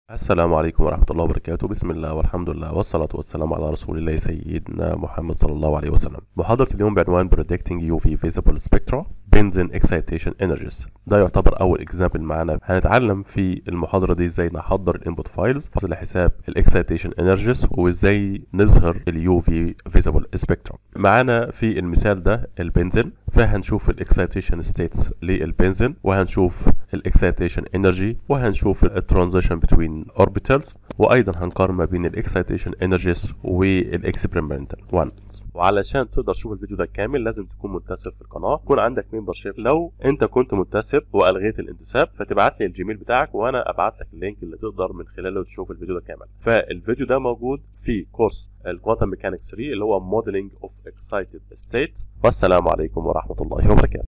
السلام عليكم ورحمة الله وبركاته بسم الله والحمد لله والصلاة والسلام على رسول الله سيدنا محمد صلى الله عليه وسلم محاضرة اليوم بعنوان Predicting UV Visible Spectra Benzene Excitation Energies ده يعتبر أول اكزامبل معانا هنتعلم في المحاضرة دي ازاي نحضر الانبوت فايلز لحساب الاكسايتيشن انرجيز وازاي نظهر اليو في فيزيبل سبيكترم معانا في المثال ده البنزين فهنشوف الاكسايتيشن ستيتس للبنزين وهنشوف الاكسايتيشن انرجي وهنشوف الترانزيشن بتوين اوربيتالز وايضا هنقارن ما بين الاكسايتيشن انرجيز والاكسبيرمنتال وان وعلشان تقدر تشوف الفيديو ده كامل لازم تكون منتسب في القناه يكون عندك ممبر شيب لو انت كنت منتسب والغيت الانتساب فتبعت لي الجيميل بتاعك وانا ابعت لك اللينك اللي تقدر من خلاله تشوف الفيديو ده كامل فالفيديو ده موجود في كورس الكوانتم ميكانكس 3 اللي هو موديلنج اوف اكسايتد ستيت والسلام عليكم ورحمه الله وبركاته